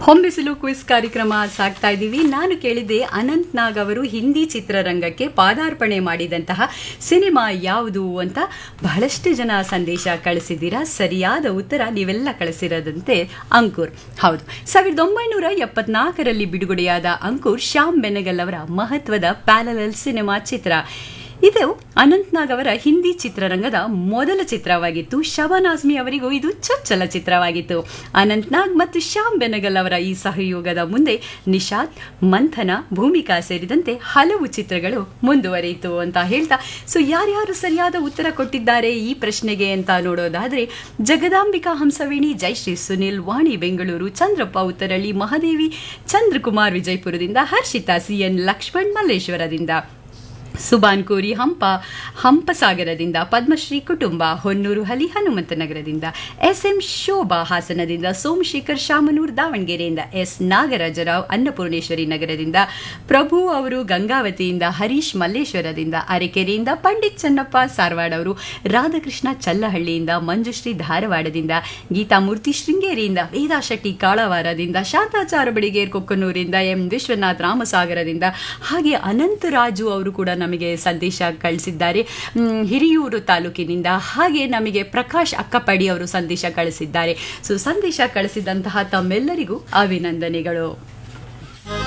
ಹೊಂಬಿಸಿಲು quiz ಕಾರ್ಯಕ್ರಮ ಸಾಗ್ತಾ ಇದ್ದೀವಿ ನಾನು ಕೇಳಿದ್ದೆ ಅನಂತ್ ನಾಗ್ ಅವರು ಹಿಂದಿ ಚಿತ್ರರಂಗಕ್ಕೆ ಪಾದಾರ್ಪಣೆ ಮಾಡಿದಂತಹ ಸಿನಿಮಾ ಯಾವುದು ಅಂತ ಬಹಳಷ್ಟು ಜನ ಸಂದೇಶ ಕಳಿಸಿದ್ದೀರಾ ಸರಿಯಾದ ಉತ್ತರ ನೀವೆಲ್ಲ ಕಳಿಸಿರೋದಂತೆ ಅಂಕುರ್ ಹೌದು ಸಾವಿರದ ಒಂಬೈನೂರ ಎಪ್ಪತ್ನಾಲ್ಕರಲ್ಲಿ ಬಿಡುಗಡೆಯಾದ ಅಂಕುರ್ ಶ್ಯಾಮ್ ಬೆನಗಲ್ ಅವರ ಮಹತ್ವದ ಪ್ಯಾರಲಲ್ ಸಿನಿಮಾ ಚಿತ್ರ ಇದು ಅನಂತ್ನಾಗ್ ಅವರ ಹಿಂದಿ ಚಿತ್ರರಂಗದ ಮೊದಲ ಚಿತ್ರವಾಗಿತ್ತು ಶಬಾನ್ ಆಜ್ಮಿ ಅವರಿಗೂ ಇದು ಚೊಚ್ಚಲ ಚಿತ್ರವಾಗಿತ್ತು ಅನಂತ್ನಾಗ್ ಮತ್ತು ಶ್ಯಾಮ್ ಬೆನಗಲ್ ಅವರ ಈ ಸಹಯೋಗದ ಮುಂದೆ ನಿಷಾದ್ ಮಂಥನ ಭೂಮಿಕಾ ಸೇರಿದಂತೆ ಹಲವು ಚಿತ್ರಗಳು ಮುಂದುವರಿಯಿತು ಅಂತ ಹೇಳ್ತಾ ಸೊ ಯಾರ್ಯಾರು ಸರಿಯಾದ ಉತ್ತರ ಕೊಟ್ಟಿದ್ದಾರೆ ಈ ಪ್ರಶ್ನೆಗೆ ಅಂತ ನೋಡೋದಾದ್ರೆ ಜಗದಾಂಬಿಕಾ ಹಂಸವೇಣಿ ಜಯಶ್ರೀ ಸುನಿಲ್ ವಾಣಿ ಬೆಂಗಳೂರು ಚಂದ್ರಪ್ಪ ಉತ್ತರಳ್ಳಿ ಮಹಾದೇವಿ ಚಂದ್ರಕುಮಾರ್ ವಿಜಯಪುರದಿಂದ ಹರ್ಷಿತಾ ಸಿಎನ್ ಲಕ್ಷ್ಮಣ್ ಮಲ್ಲೇಶ್ವರದಿಂದ ಸುಬಾನ್ ಕೋರಿ ಹಂಪ ಹಂಪಸಾಗರದಿಂದ ಪದ್ಮಶ್ರೀ ಕುಟುಂಬ ಹೊನ್ನೂರು ಹಲಿ ಹನುಮಂತನಗರದಿಂದ ಎಸ್ ಎಂ ಶೋಭಾ ಹಾಸನದಿಂದ ಸೋಮಶೇಖರ್ ಶಾಮನೂರ್ ದಾವಣಗೆರೆಯಿಂದ ಎಸ್ ನಾಗರಾಜರಾವ್ ಅನ್ನಪೂರ್ಣೇಶ್ವರಿ ನಗರದಿಂದ ಪ್ರಭು ಅವರು ಗಂಗಾವತಿಯಿಂದ ಹರೀಶ್ ಮಲ್ಲೇಶ್ವರದಿಂದ ಅರೆಕೆರೆಯಿಂದ ಪಂಡಿತ್ ಚನ್ನಪ್ಪ ಸಾರವಾಡ ಅವರು ರಾಧಾಕೃಷ್ಣ ಚಲ್ಲಹಳ್ಳಿಯಿಂದ ಮಂಜುಶ್ರೀ ಧಾರವಾಡದಿಂದ ಗೀತಾಮೂರ್ತಿ ಶೃಂಗೇರಿಯಿಂದ ವೇದಾ ಶೆಟ್ಟಿ ಕಾಳವಾರದಿಂದ ಶಾಂತಾಚಾರ ಬಡಿಗೇರ್ ಕೊಕ್ಕನೂರಿಂದ ಎಂ ವಿಶ್ವನಾಥ್ ರಾಮಸಾಗರದಿಂದ ಹಾಗೆ ಅನಂತರಾಜು ಅವರು ಕೂಡ ನಮಗೆ ಸಂದೇಶ ಕಳಿಸಿದ್ದಾರೆ ಹಿರಿಯೂರು ತಾಲೂಕಿನಿಂದ ಹಾಗೆ ನಮಗೆ ಪ್ರಕಾಶ್ ಅಕ್ಕಪಡಿ ಅವರು ಸಂದೇಶ ಕಳಿಸಿದ್ದಾರೆ ಸೊ ಸಂದೇಶ ಕಳಿಸಿದಂತಹ ತಮ್ಮೆಲ್ಲರಿಗೂ ಅಭಿನಂದನೆಗಳು